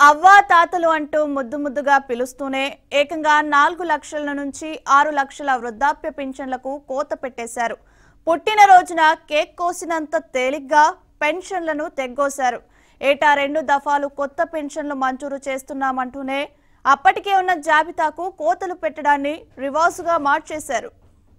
అవ్వా తాతలు అంటూ ముద్దు ముద్దుగా పిలుస్తూనే ఏకంగా నాలుగు లక్షల నుంచి ఆరు లక్షల వృద్ధాప్య పింఛన్లకు కోత పెట్టేశారు పుట్టినరోజున కేక్ కోసినంత తేలిగ్గా పెన్షన్లను తెగ్గోశారు ఏటా రెండు దఫాలు కొత్త పెన్షన్లు మంజూరు చేస్తున్నామంటూనే అప్పటికే ఉన్న జాబితాకు కోతలు పెట్టడాన్ని రివార్సుగా మార్చేశారు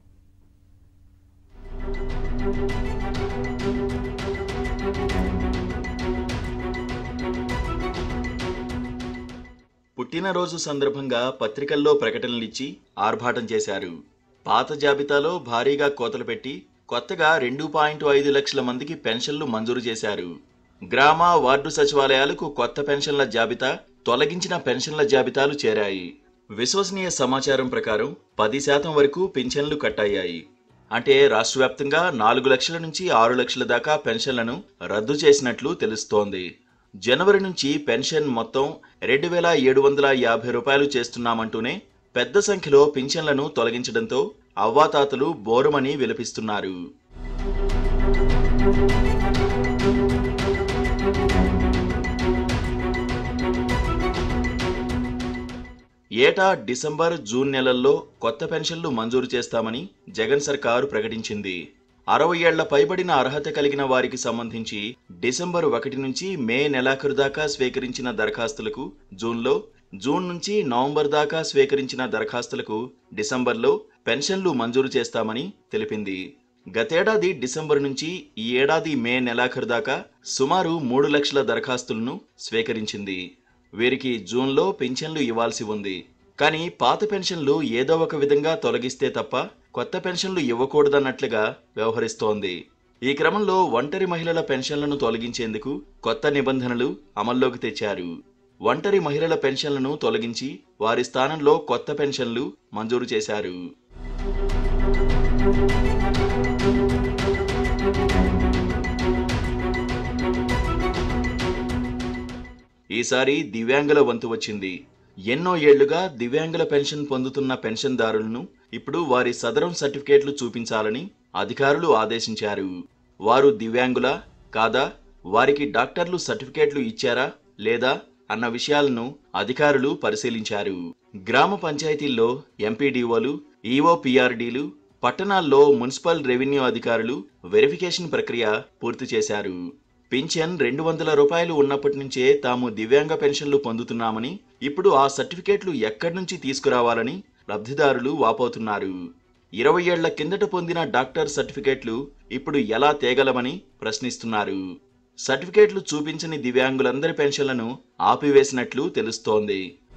పుట్టినరోజు సందర్భంగా పత్రికల్లో ప్రకటనలిచ్చి ఆర్భాటం చేశారు పాత జాబితాలో భారీగా కోతలు పెట్టి కొత్తగా రెండు పాయింట్ ఐదు లక్షల మందికి పెన్షన్లు మంజూరు చేశారు గ్రామ వార్డు సచివాలయాలకు కొత్త పెన్షన్ల జాబితా తొలగించిన పెన్షన్ల జాబితాలు చేరాయి విశ్వసనీయ సమాచారం ప్రకారం పది శాతం వరకు పింఛన్లు కట్టయ్యాయి అంటే రాష్ట్ర వ్యాప్తంగా నాలుగు లక్షల నుంచి ఆరు లక్షల దాకా పెన్షన్లను రద్దు చేసినట్లు తెలుస్తోంది జనవరి నుంచి పెన్షన్ మొత్తం రెండు వేల ఏడు వందల యాభై రూపాయలు చేస్తున్నామంటూనే పెద్ద సంఖ్యలో పింఛన్లను తొలగించడంతో అవ్వాతాతలు బోరుమని విలపిస్తున్నారు ఏటా డిసెంబర్ జూన్ నెలల్లో కొత్త పెన్షన్లు మంజూరు చేస్తామని జగన్ సర్కారు ప్రకటించింది అరవై ఏళ్ల పైబడిన అర్హత కలిగిన వారికి సంబంధించి డిసెంబర్ ఒకటి నుంచి మే నెలాఖరు దాకా స్వీకరించిన దరఖాస్తులకు జూన్లో జూన్ నుంచి నవంబర్ దాకా స్వీకరించిన దరఖాస్తులకు డిసెంబర్లో పెన్షన్లు మంజూరు చేస్తామని తెలిపింది గతేడాది డిసెంబర్ నుంచి ఈ ఏడాది మే నెలాఖరు దాకా సుమారు మూడు లక్షల దరఖాస్తులను స్వీకరించింది వీరికి జూన్లో పింఛన్లు ఇవ్వాల్సి ఉంది కానీ పాత పెన్షన్లు ఏదో ఒక విధంగా తొలగిస్తే తప్ప కొత్త పెన్షన్లు ఇవ్వకూడదన్నట్లుగా వ్యవహరిస్తోంది ఈ క్రమంలో ఒంటరి మహిళల పెన్షన్లను తొలగించేందుకు కొత్త నిబంధనలు అమల్లోకి తెచ్చారు ఒంటరి మహిళల పెన్షన్లను తొలగించి వారి స్థానంలో కొత్త పెన్షన్లు మంజూరు చేశారు ఈసారి దివ్యాంగుల వంతు వచ్చింది ఎన్నో ఏళ్లుగా దివ్యాంగుల పెన్షన్ పొందుతున్న పెన్షన్దారులను ఇప్పుడు వారి సదరం సర్టిఫికేట్లు చూపించాలని అధికారులు ఆదేశించారు వారు దివ్యాంగుల కాదా వారికి డాక్టర్లు సర్టిఫికేట్లు ఇచ్చారా లేదా అన్న విషయాలను అధికారులు పరిశీలించారు గ్రామ పంచాయతీల్లో ఎంపీడీఓలు ఈఓపీఆర్డీలు పట్టణాల్లో మున్సిపల్ రెవెన్యూ అధికారులు వెరిఫికేషన్ ప్రక్రియ పూర్తి చేశారు పింఛన్ రెండు వందల రూపాయలు ఉన్నప్పటి నుంచే తాము దివ్యాంగ పెన్షన్లు పొందుతున్నామని ఇప్పుడు ఆ సర్టిఫికేట్లు ఎక్కడి నుంచి తీసుకురావాలని లబ్ధిదారులు వాపోతున్నారు ఇరవై ఏళ్ల కిందట పొందిన డాక్టర్ సర్టిఫికేట్లు ఇప్పుడు ఎలా తేగలమని ప్రశ్నిస్తున్నారు సర్టిఫికేట్లు చూపించని దివ్యాంగులందరి పెన్షన్లను ఆపివేసినట్లు తెలుస్తోంది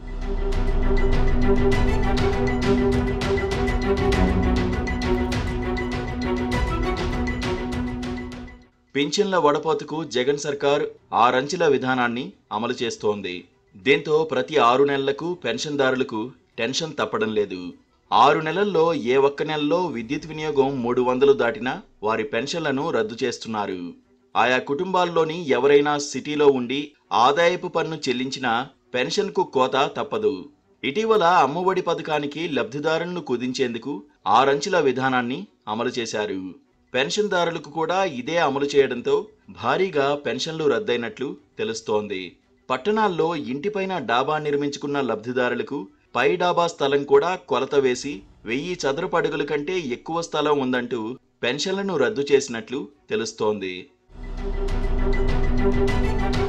పింఛన్ల వడపోతకు జగన్ సర్కార్ ఆరంచెల విధానాన్ని అమలు చేస్తోంది దీంతో ప్రతి ఆరు నెలలకు పెన్షన్దారులకు టెన్షన్ తప్పడం లేదు ఆరు నెలల్లో ఏ ఒక్క నెలలో విద్యుత్ వినియోగం మూడు వందలు దాటినా వారి పెన్షన్లను రద్దు చేస్తున్నారు ఆయా కుటుంబాల్లోని ఎవరైనా సిటీలో ఉండి ఆదాయపు పన్ను చెల్లించినా పెన్షన్కు కోత తప్పదు ఇటీవల అమ్మఒడి పథకానికి లబ్ధిదారులను కుదించేందుకు ఆరంచెల విధానాన్ని అమలు చేశారు పెన్షన్దారులకు కూడా ఇదే అమలు చేయడంతో భారీగా పెన్షన్లు రద్దయినట్లు తెలుస్తోంది పట్టణాల్లో ఇంటిపైన డాబా నిర్మించుకున్న లబ్ధిదారులకు పై డాబా స్థలం కూడా కొలత వేసి వెయ్యి చదరపు అడుగుల కంటే ఎక్కువ స్థలం ఉందంటూ పెన్షన్లను రద్దు చేసినట్లు తెలుస్తోంది